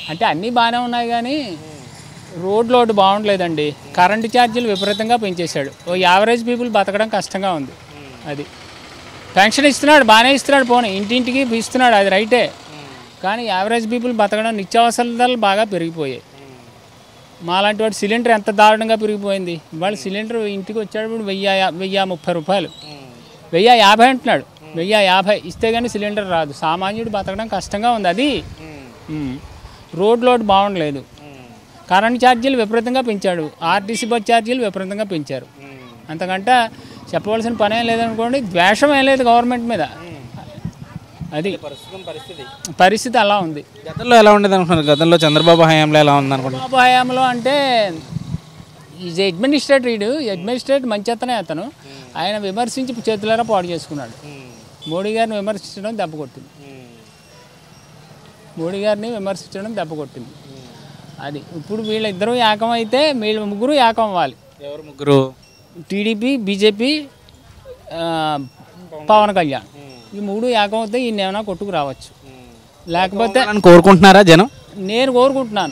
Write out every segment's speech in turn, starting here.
అంటే అన్నీ బాగానే ఉన్నాయి కానీ రోడ్లు ఒకటి బాగుండలేదండి కరెంటు ఛార్జీలు విపరీతంగా పెంచేశాడు ఓ యావరేజ్ పీపుల్ బతకడం కష్టంగా ఉంది అది పెన్షన్ ఇస్తున్నాడు బాగానే ఇస్తున్నాడు పోనీ ఇంటింటికి ఇస్తున్నాడు అది రైటే కానీ యావరేజ్ పీపుల్ బతకడం నిత్యావసర ధరలు బాగా పెరిగిపోయాయి మాలాంటి వాడు సిలిండర్ ఎంత దారుణంగా పెరిగిపోయింది ఇవాళ సిలిండర్ ఇంటికి వచ్చేటప్పుడు వెయ్యి యా- వెయ్యి ముప్పై రూపాయలు వెయ్యి యాభై అంటున్నాడు వెయ్యి యాభై ఇస్తే కానీ సిలిండర్ రాదు సామాన్యుడు బతకడం కష్టంగా ఉంది అది ఉమ్. రోడ్ లోడ్ బాగుండలేదు కరెంట్ ఛార్జీలు విపరీతంగా పెంచాడు ఆర్టీసీ బస్ ఛార్జీలు విపరీతంగా పెంచారు అంతకంటే చెప్పవలసిన పని ఏం లేదనుకోండి ద్వేషం ఏం లేదు గవర్నమెంట్ మీద అది ప్రస్తుతం పరిస్థితి పరిస్థితి అలా ఉంది గతంలో ఎలా ఉండేది అనుకున్నారు గతంలో చంద్రబాబు హయాంలో ఎలా ఉంది అనుకుంటున్నారు బాబు హయాంలో అంటే ఈజ్ అడ్మినిస్ట్రేటర్ ఈడు అడ్మినిస్ట్రేట్ మంచి అతనే అతను ఆయన విమర్శించి చేతులారా పాడు చేసుకున్నాడు మోడీ గారిని విమర్శించడం దెబ్బ కొట్టింది మోడీ గారిని విమర్శించడం దెబ్బ కొట్టింది అది ఇప్పుడు వీళ్ళిద్దరూ ఏకం అయితే వీళ్ళ ముగ్గురు ఏకం అవ్వాలి ఎవరు ముగ్గురు టీడీపీ బీజేపీ ఆ, పవన్ కళ్యాణ్ ఈ మూడు ఏకం అయితే ఈయన ఏమైనా కొట్టుకు రావచ్చు లేకపోతే అని కోరుకుంటున్నారా జనం నేను కోరుకుంటున్నాను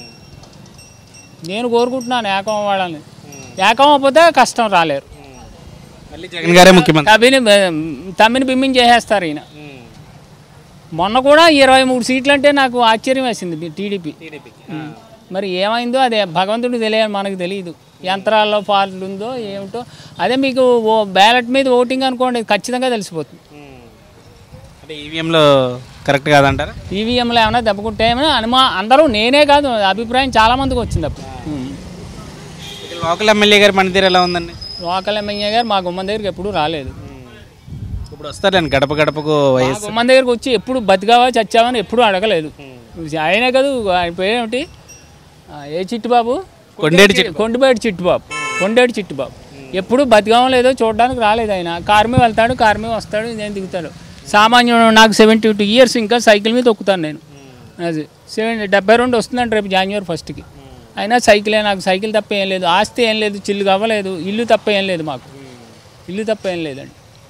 నేను కోరుకుంటున్నాను ఏకం అవ్వాలని ఏకం అవ్వకపోతే కష్టం రాలేరు మళ్ళీ జగన్ గారే ముఖ్యమంత్రి తమ్మిని తమ్మిని బిమ్మిని చేసేస్తారు ఈయన మొన్న కూడా ఇరవై మూడు సీట్లు అంటే నాకు ఆశ్చర్యం వేసింది టీడీపీ మరి ఏమైందో అదే భగవంతుడికి తెలియాలి మనకు తెలియదు యంత్రాల్లో ఫాల్ట్ ఉందో ఏమిటో అదే మీకు ఓ బ్యాలెట్ మీద ఓటింగ్ అనుకోండి ఖచ్చితంగా తెలిసిపోతుంది అంటే ఈవీఎంలో కరెక్ట్ కాదంటారా ఈవీఎంలో ఏమైనా దెబ్బకుంటాయేమో అనుమా అందరూ నేనే కాదు అభిప్రాయం చాలా మందికి వచ్చింది అప్పుడు ఉమ్. ఇక్కడ లోకల్ ఎమ్మెల్యే గారి పనితీరు ఎలా ఉందండి లోకల్ ఎమ్మెల్యే గారు మా గుమ్మం దగ్గరికి ఎప్పుడూ రాలేదు ఇప్పుడు వస్తారండి గడప గడపకు మా వైఎస్ గుమ్మం దగ్గరికి వచ్చి ఎప్పుడు బతికావా చచ్చావని ఎప్పుడూ అడగలేదు ఆయనే కాదు ఆయన పేరేమిటి ఆ, ఏ చిట్టుబాబు కొండేటి కొండపేటి చిట్టుబాబు కొండేటి చిట్టుబాబు ఎప్పుడు బతికామో లేదో చూడడానికి రాలేదు ఆయన కారు మీద వెళ్తాడు కారు మీద వస్తాడు నేను దిగుతాడు సామాన్యుడు నాకు సెవెంటీ టూ ఇయర్స్ ఇంకా సైకిల్ మీద తొక్కుతాను నేను అది సెవెన్ డెబ్బై రెండు వస్తుందండి రేపు జనవరి ఫస్ట్కి అయినా సైకిలే నాకు సైకిల్ తప్ప ఏం లేదు ఆస్తి ఏం లేదు చిల్లు కావలేదు ఇల్లు తప్ప ఏం లేదు మాకు ఇల్లు తప్ప ఏం లేదండి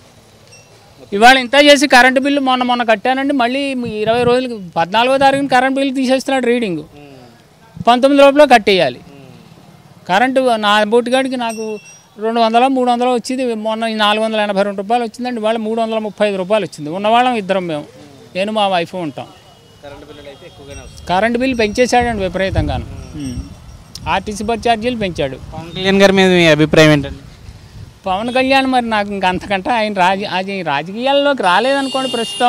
ఇవాళ ఇంత చేసి కరెంటు బిల్లు మొన్న మొన్న కట్టానండి మళ్ళీ ఇరవై రోజులకి పద్నాలుగో తారీఖున కరెంట్ బిల్లు తీసేస్తున్నాడు రీడింగ్ పంతొమ్మిది లోపల కట్టేయాలి కరెంటు నా బోటుగాడికి నాకు రెండు వందలు మూడు వందలు వచ్చింది మొన్న ఈ నాలుగు వందల ఎనభై రెండు రూపాయలు వచ్చిందండి వాళ్ళ మూడు వందల ముప్పై ఐదు రూపాయలు వచ్చింది ఉన్నవాళ్ళం ఇద్దరం మేము నేను మా వైఫ్ ఉంటాం కరెంట్ బిల్లులు అయితే ఎక్కువగానే వస్తాయి కరెంటు బిల్లు పెంచేశాడండి విపరీతంగాను ఉమ్. ఆర్టీసీ బస్ ఛార్జీలు పెంచాడు పవన్ కళ్యాణ్ గారి మీద మీ అభిప్రాయం ఏంటండి పవన్ కళ్యాణ్ మరి నాకు ఇంక అంతకంటే ఆయన రాజ అది రాజకీయాల్లోకి రాలేదనుకోండి ప్రస్తుతం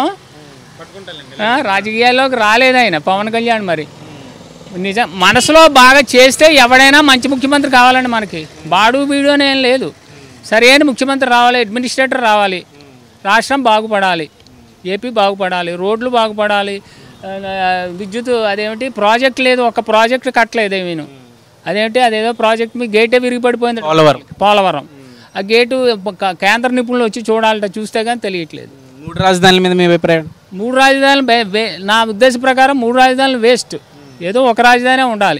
ఆ, రాజకీయాల్లోకి రాలేదు ఆయన పవన్ కళ్యాణ్ మరి నిజం మనసులో బాగా చేస్తే ఎవడైనా మంచి ముఖ్యమంత్రి కావాలండి మనకి బాడు బీడు అని ఏం లేదు సరైన ముఖ్యమంత్రి రావాలి అడ్మినిస్ట్రేటర్ రావాలి రాష్ట్రం బాగుపడాలి ఏపీ బాగుపడాలి రోడ్లు బాగుపడాలి ఆ, విద్యుత్ అదేమిటి ప్రాజెక్ట్ లేదు ఒక ప్రాజెక్ట్ కట్టలేదు ఏమీను అదేంటి అదేదో ప్రాజెక్ట్ మీ గేటే విరిగి పడిపోయింది పోలవరం. పోలవరం ఆ గేటు క- కేంద్ర నిపుణులు వచ్చి చూడాలట చూస్తే కానీ తెలియట్లేదు మూడు రాజధానుల మీద మీ అభిప్రాయం మూడు రాజధానులు వే- వే- నా ఉద్దేశ ప్రకారం మూడు రాజధానులు వేస్ట్ ఏదో ఒక రాజధానే ఉండాలి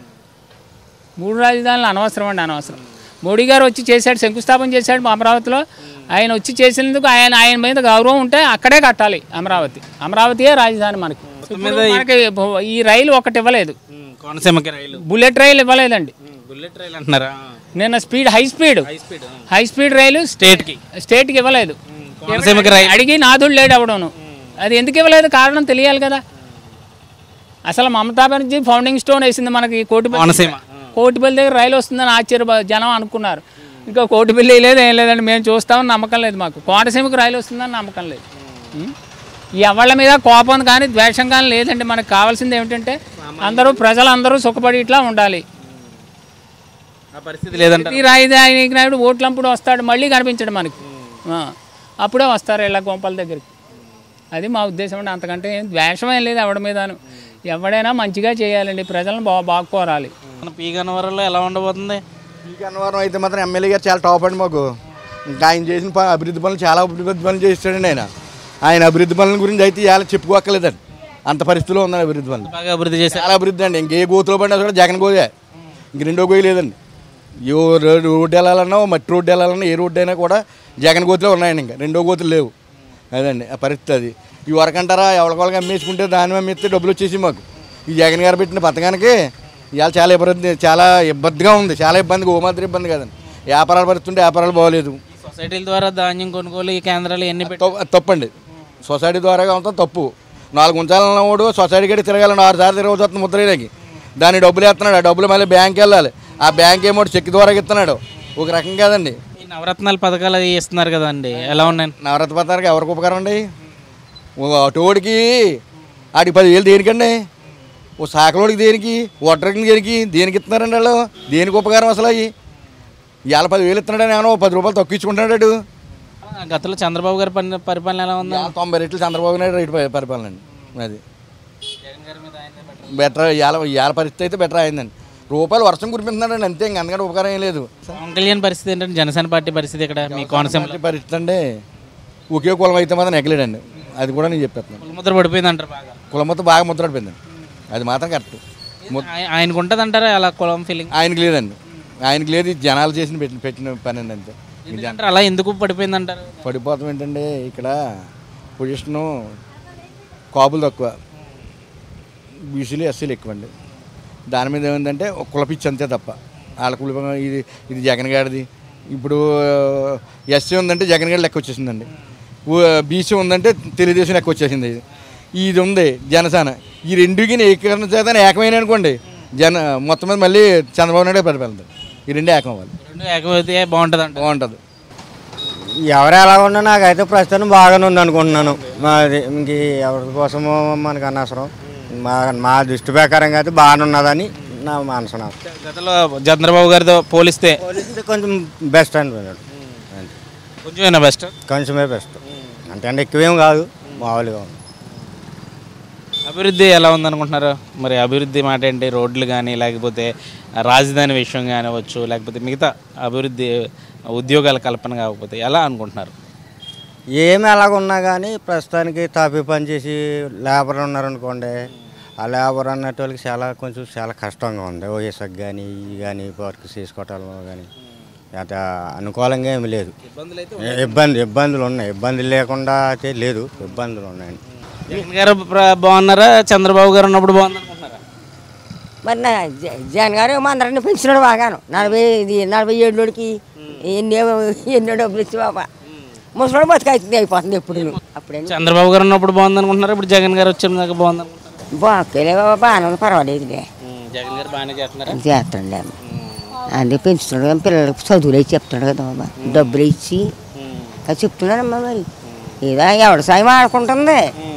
మూడు రాజధానులు అనవసరం అండి అనవసరం మోడీ గారు వచ్చి చేశాడు శంకుస్థాపన చేశాడు మా అమరావతిలో ఆయన వచ్చి చేసినందుకు ఆయన ఆయన మీద గౌరవం ఉంటే అక్కడే కట్టాలి అమరావతి అమరావతియే రాజధాని మనకి ఇప్పుడు మనకి ఈ రైలు ఒకటి ఇవ్వలేదు కోనసీమకి రైలు బుల్లెట్ రైలు ఇవ్వలేదండి బుల్లెట్ రైలు అంటున్నారా నిన్న speed high speed high speed high speed రైలు స్టేట్కి స్టేట్కి ఇవ్వలేదు కోనసీమకి రైలు అడిగి నాదుడు లేడు అవడను అది ఎందుకు ఇవ్వలేదు కారణం తెలియాలి కదా అసలు మమతా బెనర్జీ ఫౌండింగ్ స్టోన్ వేసింది మనకి కోటిపల్లి కోనసీమ కోటిపల్లి దగ్గర రైలు వస్తుందని ఆశ్చర్య జనం అనుకున్నారు ఇంకా కోటిపల్లి లేదు ఏం లేదండి మేము చూస్తామని నమ్మకం లేదు మాకు కోనసీమకు రైలు వస్తుందని నమ్మకం లేదు ఉం? ఈ ఎవళ్ళ మీద కోపం కానీ ద్వేషం కానీ లేదండి మనకు కావాల్సింది ఏమిటంటే అందరూ ప్రజలందరూ సుఖపడి ఇట్లా ఉండాలి ఆ పరిస్థితి లేదంట ఈ రాజధాని నాయుడు ఓట్లంపుడు వస్తాడు మళ్ళీ కనిపించడు మనకి ఆ, అప్పుడే వస్తారు ఇలా గోపాల దగ్గరికి అది మా ఉద్దేశం అండి అంతకంటే ఏం ద్వేషం ఏం లేదు ఎవడి మీదను ఎవడైనా మంచిగా చేయాలండి ప్రజలను బా బాగుకోరాలి మన పీ గన్నవరంలో ఎలా ఉండబోతుంది ఈ గన్నవరం అయితే మాత్రం ఎమ్మెల్యే గారు చాలా టాప్ అండి మాకు ఇంకా ఆయన చేసిన ప- అభివృద్ధి పనులు చాలా అభివృద్ధి పనులు చేస్తాడండి ఆయన ఆయన అభివృద్ధి పనుల గురించి అయితే ఇలా చెప్పుకోక్కర్లేదండి అంత పరిస్థితిలో ఉందండి అభివృద్ధి పనులు బాగా అభివృద్ధి చేశారు చాలా అభివృద్ధి అండి ఇంకే గోతులో పడినా కూడా జగన్ గోదే ఇంక రెండో గోయి లేదండి ఏ రోడ్డు రోడ్డు వెళ్ళాలన్నా ఓ మట్టి రోడ్డు వెళ్ళాలన్నా ఏ రోడ్డు అయినా కూడా జగన్ గోతులో ఉన్నాయండి ఇంకా రెండో గోతులు లేవు అదండి ఆ పరిస్థితి అది ఈ వరకు అంటారా ఎవరికొలకి అమ్మేసుకుంటే దాని అమ్మేస్తే డబ్బులు వచ్చేసి మాకు ఈ జగన్ గారు పెట్టిన పథకానికి ఇవాళ చాలా ఇబ్బంది చాలా ఇబ్బందిగా ఉంది చాలా ఇబ్బంది ఓ మాత్రం ఇబ్బంది కదండి వ్యాపారాలు పడుతుంటే వ్యాపారాలు బాగోలేదు సొసైటీల ద్వారా ధాన్యం కొనుగోలు ఈ కేంద్రాలు ఎన్ని పెట్టి తప్పు- అది తప్పండి సొసైటీ ద్వారా అంతా తప్పు నాలుగు ఉంచాలన్నవాడు సొసైటీ గడి తిరగాలని ఆరు సార్లు తిరగవచ్చు వస్తుంది ముద్రకి దాని డబ్బులు వేస్తున్నాడు ఆ డబ్బులు మళ్ళీ బ్యాంక్ వెళ్ళాలి ఆ బ్యాంక్ ఏమో చెక్ ద్వారా ఇస్తున్నాడు ఒక రకం కాదండి ఈ నవరత్నాల పథకాలు అవి ఇస్తున్నారు కదండి ఎలా ఉన్నాయి నవరత్న పథకానికి ఎవరికి ఉపకారం అండి ఓ ఆటోడికి ఆడికి పదివేలు దేనికండి ఓ సాకలోడికి దేనికి ఓటర్కి దేనికి దేనికి ఇస్తున్నారండి వాళ్ళు దేనికి ఉపకారం అసలు అవి ఇవాళ పదివేలు ఇస్తున్నాడని ఏమన్నా ఓ పది రూపాయలు తక్కువ ఇచ్చుకుంటున్నాడు ఆ, గతంలో చంద్రబాబు గారి పని పరిపాలన ఎలా ఉంది ఇవాళ తొంభై రెట్లు చంద్రబాబు నాయుడు రైతు పరి- పరిపాలన అండి అది జగన్ గారి మీద ఆయనే better. బెటర్ ఇవాళ ఇవాళ పరిస్థితి అయితే బెటర్ అయిందండి రూపాయలు వర్షం కురిపిస్తున్నాడండి అంతే ఇంక అందుకంటే ఉపకారం ఏం లేదు పవన్ కళ్యాణ్ పరిస్థితి ఏంటంటే జనసేన పార్టీ పరిస్థితి ఇక్కడ మీ కోనసీమ పార్టీ పరిస్థితి అంటే ఒకే కులం అయితే మాత్రం ఎక్కలేడండి అది కూడా నేను చెప్పేస్తున్నాను ముద్ర పడిపోయింది అంటారు బాగా కులం మొత్తం బాగా ముద్రపడిపోయిందండి అది మాత్రం కరెక్ట్ ఆయ- ఆయనకు ఉంటుంది అంటారా అలా కులం ఫీలింగ్ ఆయనకి లేదండి ఆయనకి లేదు ఇది జనాలు చేసిన పెట్టిన పెట్టిన పని అండి అంతే ఈ జన- అంటారు అలా ఎందుకు పడిపోయింది అంటారు పడిపోతాం ఏంటంటే ఇక్కడ పొజిషను కాపులు తక్కువ బీసీలు ఎస్సీలు ఎక్కువ అండి దాని మీద ఏమైందంటే ఒక కులపిచ్చి అంతే తప్ప వాళ్ళ కుల ఇది ఇది జగన్ గారిది ఇప్పుడు ఎస్సీ ఉందంటే జగన్ గారి లెక్క వచ్చేసిందండి బీసీ ఉందంటే తెలుగుదేశం లెక్క వచ్చేసింది ఇది ఇది ఉంది జనసేన ఈ రెండుకి ఏకీకరణ చేత ఏకమైన అనుకోండి జన మొత్తం మీద మళ్ళీ చంద్రబాబు నాయుడు పరిపాలన ఈ రెండు ఏకం అవ్వాలి రెండు ఏకమైతే బాగుంటుంది అంట బాగుంటుంది ఎవరు ఎలా ఉన్నా నాకైతే ప్రస్తుతం బాగానే ఉంది అనుకుంటున్నాను మాది ఇంక ఎవరి కోసమో మనకు అనవసరం మా మా దృష్టి ప్రకారంగా అయితే బాగానే ఉన్నదని నా మనసు నాకు గతంలో చంద్రబాబు గారితో పోలిస్తే పోలీసులు కొంచెం బెస్ట్ అనిపోయాడు అంతే కొంచెం బెస్ట్ కొంచెమే బెస్ట్ అంటే అంటే ఎక్కువేం కాదు మామూలుగా ఉంది అభివృద్ధి ఎలా ఉందనుకుంటున్నారు మరి అభివృద్ధి మాట ఏంటి రోడ్లు కానీ లేకపోతే రాజధాని విషయం కానివచ్చు లేకపోతే మిగతా అభివృద్ధి ఉద్యోగాల కల్పన కాకపోతే ఎలా అనుకుంటున్నారు ఏమి ఎలాగున్నా కానీ ప్రస్తుతానికి తాపి పని చేసి లేబర్ ఉన్నారనుకోండి ఆ లేబర్ అన్నట్టు వాళ్ళకి చాలా కొంచెం చాలా కష్టంగా ఉంది ఓఎస్ఎక్ కానీ ఇవి కానీ వర్క్ చేసుకోవటంలో కానీ అంత అనుకూలంగా ఏమి లేదు ఏ- ఇబ్బంది ఇబ్బందులు ఉన్నాయి ఇబ్బందులు లేకుండా అయితే లేదు ఇబ్బందులు ఉన్నాయండి జగన్ గారు ప్ర- బాగున్నారా చంద్రబాబు గారు ఉన్నప్పుడు బాగుంది అనుకుంటున్నారా మరి నా జ- జగన్ గారు మా అందరిని పెంచినాడు బాగాను నలభై ఇది నలభై ఏడులోడికి ఎన్ని ఎన్నో డబ్బులు ఇచ్చి బాబా ముసలోడు బతికైతుంది అయిపోతుంది ఎప్పుడు అప్పుడే చంద్రబాబు గారు ఉన్నప్పుడు బాగుంది అనుకుంటున్నారా ఇప్పుడు జగన్ గారు వచ్చిన దాకా బాగుంది అనుకుంటున్నారా బాగులే బాబా బాగానే ఉంది పర్వాలేదులే జగన్ గారు బాగానే చేస్తున్నారా చేస్తాడులే అందుకే పెంచుతున్నాడు కానీ పిల్లలకి చదువులు ఇచ్చి చెప్తున్నాడు కదా బాబా డబ్బులు ఇచ్చి అది చెప్తున్నానమ్మా మరి ఏదో ఎవడ సాయం ఆడుకుంటుంది